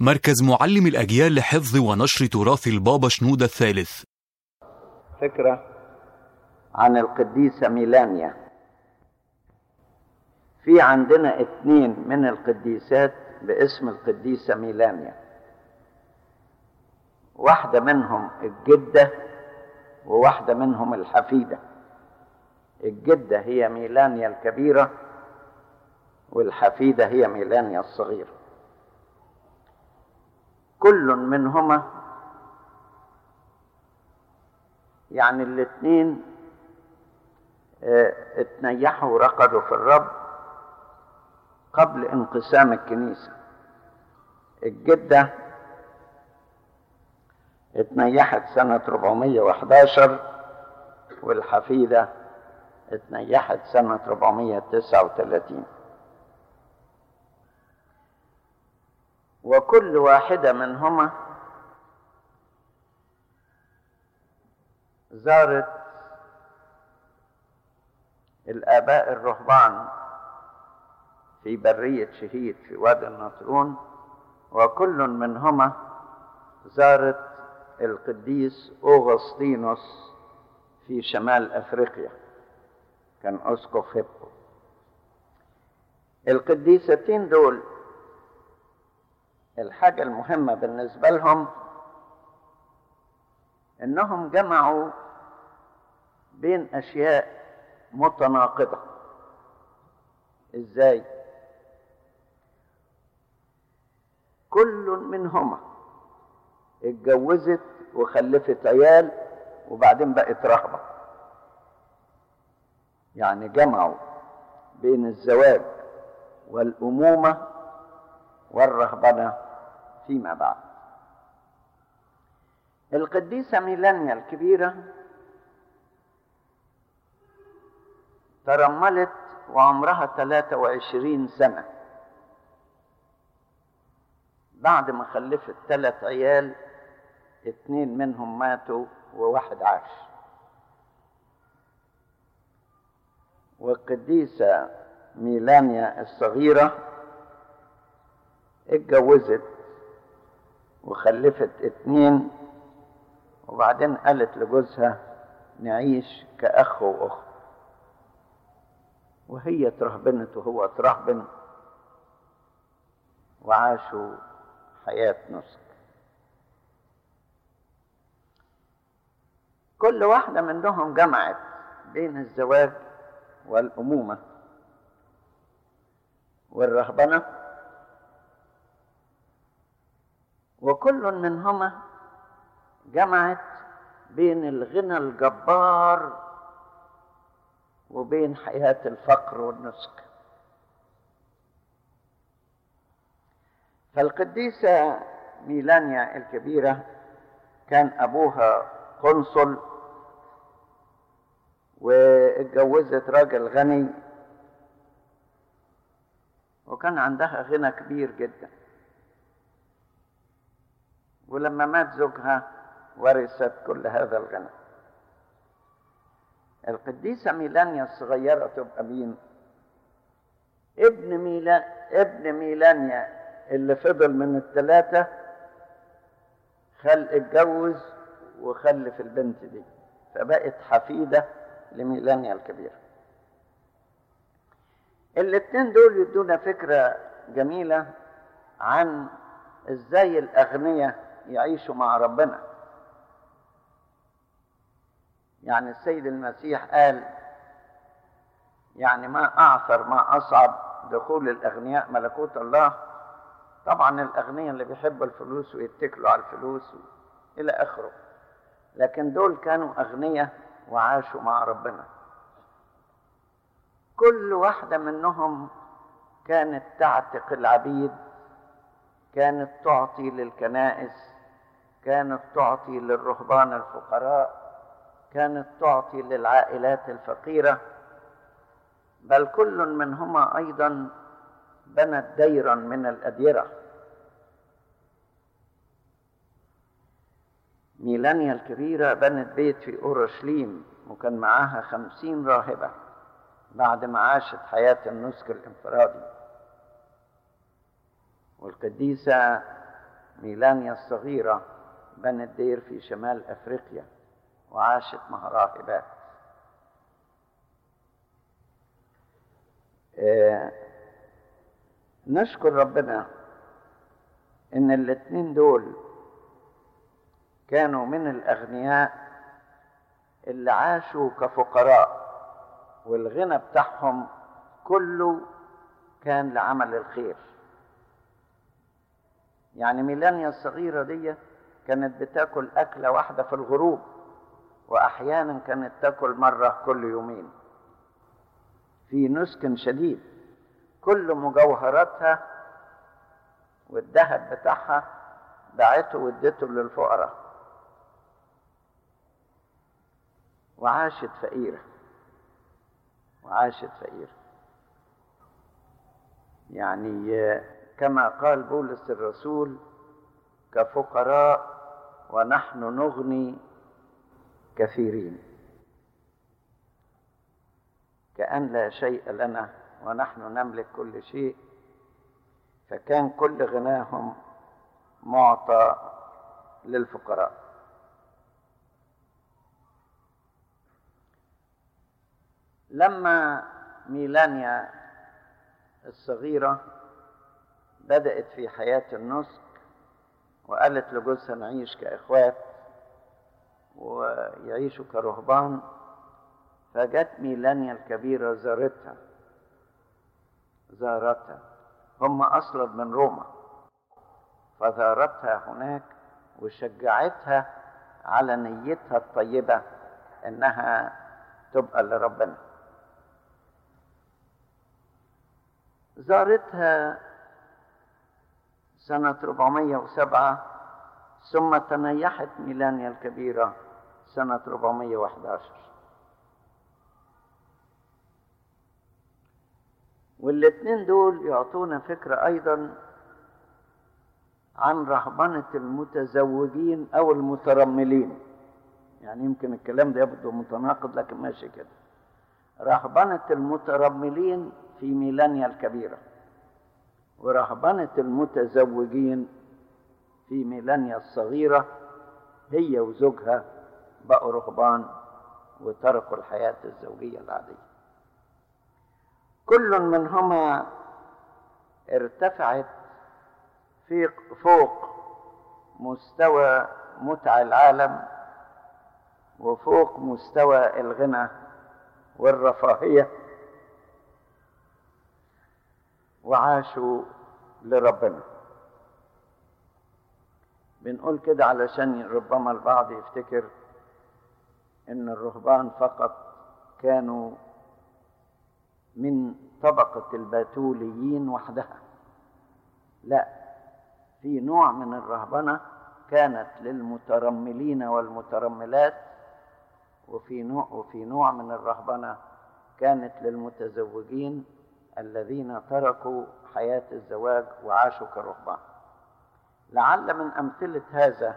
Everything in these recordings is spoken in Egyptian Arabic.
مركز معلم الأجيال لحفظ ونشر تراث البابا شنودة الثالث فكرة عن القديسة ميلانيا في عندنا اثنين من القديسات باسم القديسة ميلانيا واحدة منهم الجدة وواحدة منهم الحفيدة الجدة هي ميلانيا الكبيرة والحفيدة هي ميلانيا الصغيرة كل منهما يعني الاثنين اه اتنيحوا ورقدوا في الرب قبل انقسام الكنيسة الجدة اتنيحت سنة 411 والحفيدة اتنيحت سنة 439 وكل واحدة منهما زارت الآباء الرهبان في برية شهيد في وادي النطرون وكل منهما زارت القديس أوغسطينوس في شمال أفريقيا كان أسقف هيبو القديستين دول الحاجة المهمة بالنسبة لهم إنهم جمعوا بين أشياء متناقضة إزاي؟ كل منهما اتجوزت وخلفت عيال وبعدين بقت رهبة يعني جمعوا بين الزواج والأمومة والرهبنة فيما بعد القديسة ميلانيا الكبيرة ترملت وعمرها 23 سنة بعد ما خلفت ثلاث عيال اتنين منهم ماتوا وواحد عاش والقديسة ميلانيا الصغيرة اتجوزت وخلفت اتنين وبعدين قالت لجوزها نعيش كأخ وأخت وهي ترهبنت وهو ترهبن وعاشوا حياة نسك كل واحدة منهم جمعت بين الزواج والأمومة والرهبنة وكل منهما جمعت بين الغنى الجبار وبين حياة الفقر والنسك فالقديسة ميلانيا الكبيرة كان أبوها قنصل واتجوزت راجل غني وكان عندها غنى كبير جدا ولما مات زوجها ورثت كل هذا الغنى القديسة ميلانيا الصغيرة تبقى مين؟ ابن ميلا ابن ميلانيا اللي فضل من الثلاثة خل اتجوز وخلف البنت دي فبقت حفيدة لميلانيا الكبيرة الاتنين دول يدونا فكرة جميلة عن ازاي الأغنياء يعيشوا مع ربنا يعني السيد المسيح قال يعني ما أعثر ما أصعب دخول الأغنياء ملكوت الله طبعا الأغنياء اللي بيحبوا الفلوس ويتكلوا على الفلوس إلى آخره لكن دول كانوا أغنياء وعاشوا مع ربنا كل واحدة منهم كانت تعتق العبيد كانت تعطي للكنائس كانت تعطي للرهبان الفقراء كانت تعطي للعائلات الفقيرة بل كل منهما أيضا بنت ديرا من الأديرة ميلانيا الكبيرة بنت بيت في أورشليم وكان معاها خمسين راهبة بعد ما عاشت حياة النسك الانفرادي والقديسة ميلانيا الصغيرة بنت دير في شمال أفريقيا وعاشت مع راهبات آه نشكر ربنا ان الاتنين دول كانوا من الاغنياء اللي عاشوا كفقراء والغنى بتاعهم كله كان لعمل الخير يعني ميلانيا الصغيرة دي كانت بتاكل أكلة واحدة في الغروب وأحيانا كانت تاكل مرة كل يومين في نسك شديد كل مجوهراتها والذهب بتاعها باعته وادته للفقراء وعاشت فقيرة وعاشت فقيرة يعني كما قال بولس الرسول كفقراء ونحن نغني كثيرين كأن لا شيء لنا ونحن نملك كل شيء فكان كل غناهم معطى للفقراء لما ميلانيا الصغيرة بدأت في حياة النسك وقالت لجوزها نعيش كإخوات ويعيشوا كرهبان فجت ميلانيا الكبيرة زارتها زارتها هم أصلا من روما فزارتها هناك وشجعتها على نيتها الطيبة إنها تبقى لربنا زارتها سنة 407 ثم تنيحت ميلانيا الكبيرة سنة 411 والاثنين دول يعطونا فكرة أيضا عن رهبنة المتزوجين أو المترملين يعني يمكن الكلام ده يبدو متناقض لكن ماشي كده رهبنة المترملين في ميلانيا الكبيرة ورهبنة المتزوجين في ميلانيا الصغيرة هي وزوجها بقوا رهبان وتركوا الحياة الزوجية العادية كل منهما ارتفعت في فوق مستوى متع العالم وفوق مستوى الغنى والرفاهية وعاشوا لربنا بنقول كده علشان ربما البعض يفتكر ان الرهبان فقط كانوا من طبقة الباتوليين وحدها لا في نوع من الرهبنة كانت للمترملين والمترملات وفي نوع وفي نوع من الرهبنة كانت للمتزوجين الذين تركوا حياة الزواج وعاشوا كرهبان لعل من أمثلة هذا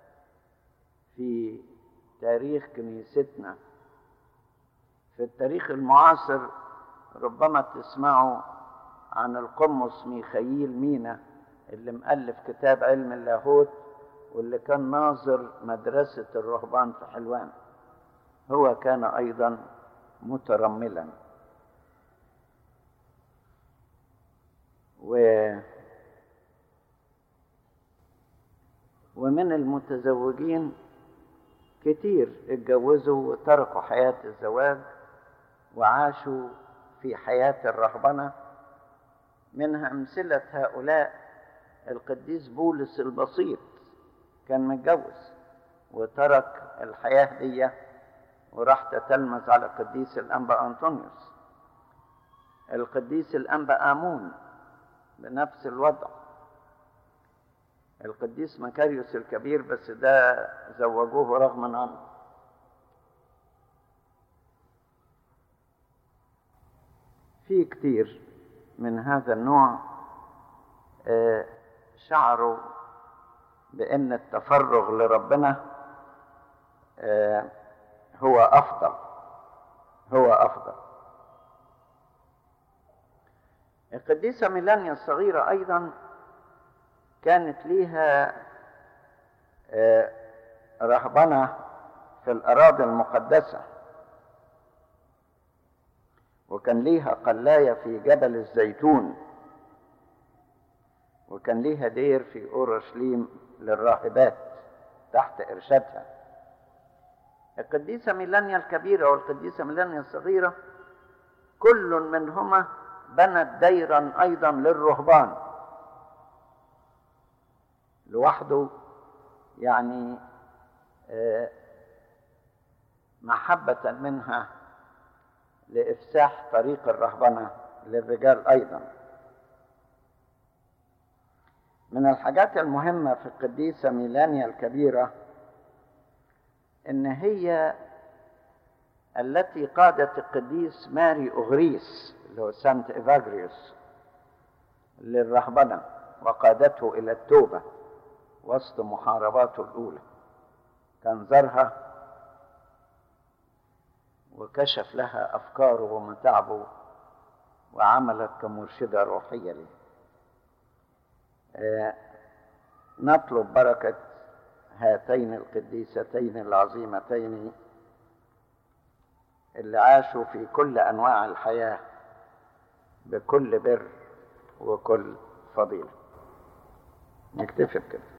في تاريخ كنيستنا في التاريخ المعاصر ربما تسمعوا عن القمص ميخائيل مينا اللي مؤلف كتاب علم اللاهوت واللي كان ناظر مدرسة الرهبان في حلوان هو كان أيضا مترملا و ومن المتزوجين كتير اتجوزوا وتركوا حياة الزواج وعاشوا في حياة الرهبنة منها أمثلة هؤلاء القديس بولس البسيط كان متجوز وترك الحياة دي وراح تتلمذ على القديس الأنبا أنطونيوس القديس الأنبا آمون بنفس الوضع القديس مكاريوس الكبير بس ده زوجوه رغما عنه في كتير من هذا النوع شعروا بأن التفرغ لربنا هو أفضل هو أفضل القديسة ميلانيا الصغيرة أيضا كانت ليها آه، رهبنة في الأراضي المقدسة وكان ليها قلاية في جبل الزيتون وكان ليها دير في أورشليم للراهبات تحت إرشادها القديسة ميلانيا الكبيرة والقديسة ميلانيا الصغيرة كل منهما بنت ديرا أيضا للرهبان لوحده يعني آه، محبة منها لإفساح طريق الرهبنة للرجال أيضا من الحاجات المهمة في القديسة ميلانيا الكبيرة إن هي التي قادت القديس ماري أغريس اللي هو سانت إيفاغريوس للرهبنة وقادته إلى التوبة وسط محارباته الأولى كان زارها وكشف لها أفكاره ومتاعبه وعملت كمرشدة روحية له آه، نطلب بركة هاتين القديستين العظيمتين اللي عاشوا في كل أنواع الحياة بكل بر وكل فضيلة نكتفي بكده